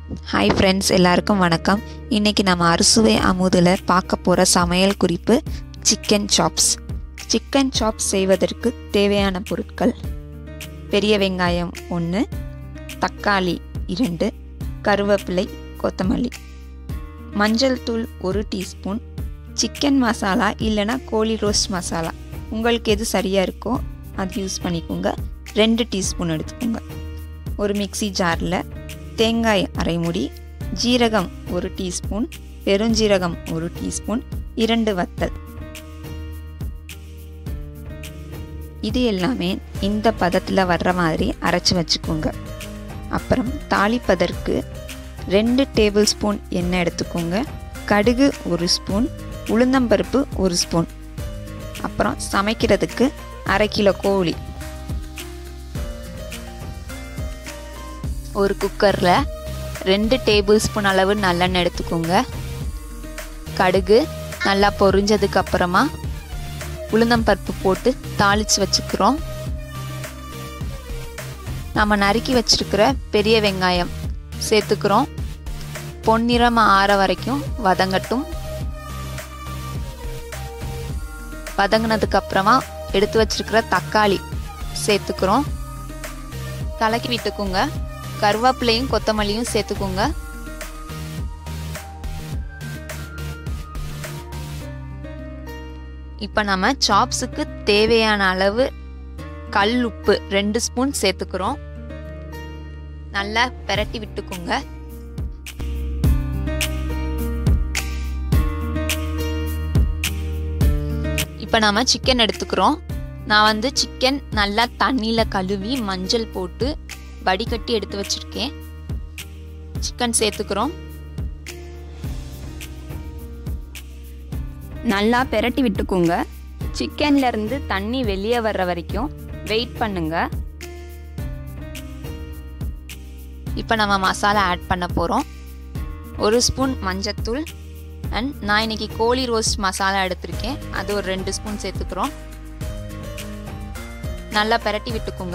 hi friends எல்லாருக்கும் வணக்கம் இன்றைக்கி நம்ம அறுசுவை அமுதில் பார்க்க போகிற சமையல் குறிப்பு சிக்கன் சாப்ஸ் சிக்கன் சாப்ஸ் செய்வதற்கு தேவையான பொருட்கள் பெரிய வெங்காயம் ஒன்று தக்காளி இரண்டு கருவேப்பிலை கொத்தமல்லி மஞ்சள் தூள் ஒரு டீஸ்பூன் சிக்கன் மசாலா இல்லைனா கோழி ரோஸ்ட் மசாலா உங்களுக்கு எது சரியாக இருக்கோ அது யூஸ் பண்ணிக்கோங்க ரெண்டு டீஸ்பூன் எடுத்துக்கோங்க ஒரு மிக்ஸி ஜாரில் தேங்காய் அரை முடி ஜீரகம் ஒரு டீஸ்பூன் பெருஞ்சீரகம் ஒரு டீஸ்பூன் இரண்டு வத்தல் இது எல்லாமே இந்த பதத்தில் வர்ற மாதிரி அரைச்சி வச்சுக்கோங்க அப்புறம் தாளிப்பதற்கு ரெண்டு டேபிள் ஸ்பூன் எண்ணெய் எடுத்துக்கோங்க கடுகு ஒரு ஸ்பூன் உளுந்தம்பருப்பு ஒரு ஸ்பூன் அப்புறம் சமைக்கிறதுக்கு அரை கிலோ கோழி ஒரு குக்கரில் ரெண்டு டேபிள் ஸ்பூன் அளவு நல்லெண்ணெய் எடுத்துக்கோங்க கடுகு நல்லா பொரிஞ்சதுக்கு அப்புறமா உளுந்தம்பருப்பு போட்டு தாளித்து வச்சுக்கிறோம் நம்ம நறுக்கி வச்சிருக்கிற பெரிய வெங்காயம் சேர்த்துக்கிறோம் பொன்னிறமாக ஆற வரைக்கும் வதங்கட்டும் வதங்கினதுக்கு அப்புறமா எடுத்து வச்சிருக்கிற தக்காளி சேர்த்துக்கிறோம் கலக்கி விட்டுக்குங்க கருவேப்பிலையும் கொத்தமல்லியும் சேர்த்துக்கோங்க இப்போ நம்ம சாப்ஸுக்கு தேவையான அளவு கல் உப்பு ரெண்டு ஸ்பூன் சேர்த்துக்கிறோம் நல்லா பெரட்டி விட்டுக்கோங்க இப்போ நாம சிக்கன் எடுத்துக்கிறோம் நான் வந்து சிக்கன் நல்லா தண்ணியில் கழுவி மஞ்சள் போட்டு வடிகட்டி எடுத்து வச்சிருக்கேன் சிக்கன் சேர்த்துக்கிறோம் நல்லா பெரட்டி விட்டுக்கோங்க சிக்கன்ல இருந்து தண்ணி வெளியே வர்ற வரைக்கும் வெயிட் பண்ணுங்க இப்போ நம்ம மசாலா ஆட் பண்ண போகிறோம் ஒரு ஸ்பூன் மஞ்சத்தூள் அண்ட் நான் இன்னைக்கு கோழி ரோஸ்ட் மசாலா எடுத்திருக்கேன் அது ஒரு ரெண்டு ஸ்பூன் சேர்த்துக்கிறோம் நல்லா பெரட்டி விட்டுக்கோங்க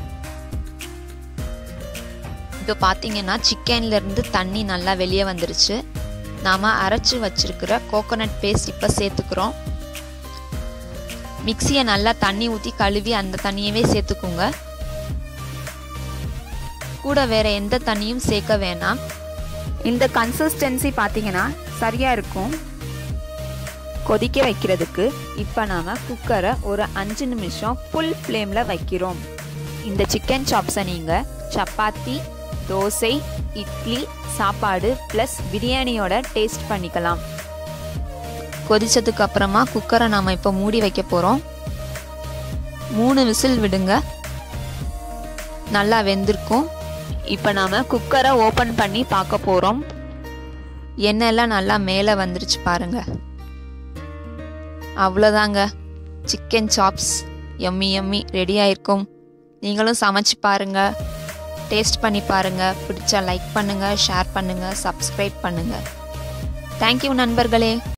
இப்போ பார்த்தீங்கன்னா சிக்கன்லேருந்து தண்ணி நல்லா வெளியே வந்துருச்சு நாம் அரைச்சி வச்சிருக்கிற கோகோனட் பேஸ்ட் இப்போ சேர்த்துக்கிறோம் மிக்சியை நல்லா தண்ணி ஊற்றி கழுவி அந்த தண்ணியவே சேர்த்துக்கோங்க கூட வேற எந்த தண்ணியும் சேர்க்க வேணாம் இந்த கன்சிஸ்டன்சி பார்த்தீங்கன்னா சரியா இருக்கும் கொதிக்க வைக்கிறதுக்கு இப்போ நாம் குக்கரை ஒரு அஞ்சு நிமிஷம் ஃபுல் ஃப்ளேமில் வைக்கிறோம் இந்த சிக்கன் சாப்ஸை நீங்கள் சப்பாத்தி தோசை இட்லி சாப்பாடு ப்ளஸ் பிரியாணியோட டேஸ்ட் பண்ணிக்கலாம் கொதிச்சதுக்கு அப்புறமா குக்கரை நாம் இப்போ மூடி வைக்க போகிறோம் மூணு விசில் விடுங்க நல்லா வெந்திருக்கும் இப்போ நாம் குக்கரை ஓப்பன் பண்ணி பார்க்க போகிறோம் எண்ணெயெல்லாம் நல்லா மேலே வந்துருச்சு பாருங்க அவ்வளோதாங்க சிக்கன் சாப்ஸ் எம்மி எம்மி ரெடி ஆயிருக்கும் நீங்களும் சமைச்சு பாருங்கள் டேஸ்ட் பண்ணி பாருங்கள் பிடிச்சா லைக் பண்ணுங்கள் ஷேர் பண்ணுங்கள் சப்ஸ்கிரைப் பண்ணுங்கள் தேங்க்யூ நண்பர்களே